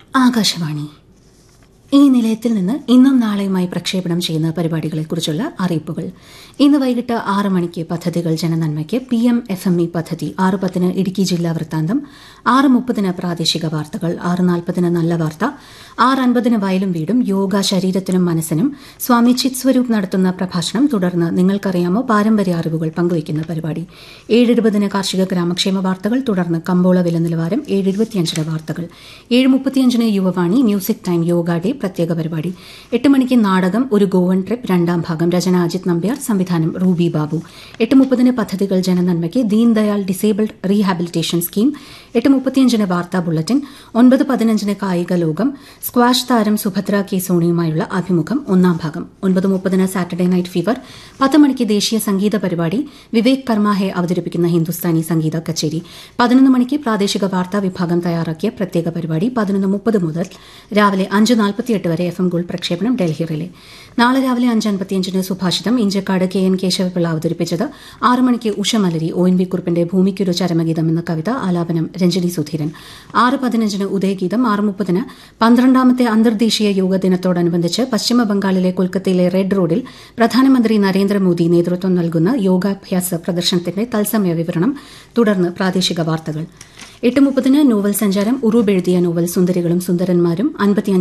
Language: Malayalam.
ആകാശവാണി ഈ നിലയത്തിൽ നിന്ന് ഇന്നും നാളെയുമായി പ്രക്ഷേപണം ചെയ്യുന്ന പരിപാടികളെക്കുറിച്ചുള്ള അറിയിപ്പുകൾ ഇന്ന് വൈകിട്ട് ആറ് മണിക്ക് പദ്ധതികൾ ജനനന്മയ്ക്ക് P M F M E പദ്ധതി ആറ് പത്തിന് ഇടുക്കി ജില്ലാ വൃത്താന്തം ആറ് മുപ്പതിന് പ്രാദേശിക വാർത്തകൾ ആറ് നാൽപ്പതിന് നല്ല വാർത്ത ആറ് അൻപതിന് വയലും വീടും യോഗ ശരീരത്തിനും മനസ്സിനും സ്വാമി ചിത് സ്വരൂപ് നടത്തുന്ന പ്രഭാഷണം തുടർന്ന് നിങ്ങൾക്കറിയാമോ പാരമ്പര്യ അറിവുകൾ പങ്കുവയ്ക്കുന്ന പരിപാടി ഏഴ് ഇരുപതിന് കാർഷിക ഗ്രാമക്ഷേമ വാർത്തകൾ തുടർന്ന് കമ്പോള വില നിലവാരം ഏഴ് ഇരുപത്തിയഞ്ചിന് വാർത്തകൾ ഏഴ് മുപ്പത്തിയഞ്ചിന് Yuvavani music time yoga day പ്രത്യേക പരിപാടി എട്ട് മണിക്ക് നാടകം ഒരു ഗോവൻ ട്രിപ്പ് രണ്ടാം ഭാഗം രചന അജിത് നമ്പ്യാർ സംവിധാനം റൂബി ബാബു എട്ട് മുപ്പതിന് പദ്ധതികൾ ജനനന്മയ്ക്ക് ദീൻദയാൽ ഡിസേബിൾഡ് റീഹാബിലിറ്റേഷൻ സ്കീം എട്ട് മുപ്പത്തിയഞ്ചിന് വാർത്താ ബുള്ളറ്റിൻ ഒൻപത് പതിനഞ്ചിന് കായിക ലോകം സ്ക്വാഷ് താരം സുഭദ്ര കെ സോണിയുമായുള്ള അഭിമുഖം ഒന്നാം ഭാഗം ഒൻപത് മുപ്പതിന് സാറ്റർഡേ നൈറ്റ് ഫീവർ പത്ത് മണിക്ക് ദേശീയ സംഗീത പരിപാടി വിവേക് കർമാഹെ അവതരിപ്പിക്കുന്ന ഹിന്ദുസ്ഥാനി സംഗീത കച്ചേരി പതിനൊന്ന് മണിക്ക് പ്രാദേശിക വാർത്താ വിഭാഗം തയ്യാറാക്കിയ പ്രത്യേക പരിപാടി പതിനൊന്ന് മുപ്പത് മുതൽ രാവിലെ അഞ്ച് നാൽപ്പത്തിയെട്ട് വരെ എഫ് എം ഗോൾഡ് പ്രക്ഷേപണം ഡൽഹി റിലേ നാളെ രാവിലെ അഞ്ച് അൻപത്തിയഞ്ചിന് സുഭാഷിതം ഇഞ്ചക്കാട് കെ എൻ കേശവപിള്ള അവതരിപ്പിച്ചത് ആറ് മണിക്ക് ഉഷമലരി ഒ എൻ വി കുറിപ്പിന്റെ ഭൂമിക്കൊരു ചരമഗീതം എന്ന കവിത ആലാപനം രഞ്ജനി സുധീരൻ ആറ് പതിനഞ്ചിന് ഉദയഗീതം ആറ് മുപ്പതിന് പന്ത്രണ്ടാമത്തെ അന്തർദേശീയ യോഗ ദിനത്തോടനുബന്ധിച്ച് പശ്ചിമ ബംഗാളിലെ കൊൽക്കത്തയിലെ റെഡ് റോഡിൽ പ്രധാനമന്ത്രി നരേന്ദ്രമോദി നേതൃത്വം നൽകുന്ന യോഗാഭ്യാസ പ്രദർശനത്തിന്റെ തത്സമയ വിവരണം തുടർന്ന് പ്രാദേശിക വാർത്തകൾ എട്ട് മുപ്പതിന് നോവൽ സഞ്ചാരം ഉറൂബ് എഴുതിയ നോവൽ സുന്ദരികളും സുന്ദരന്മാരും അൻപത്തിയഞ്ച്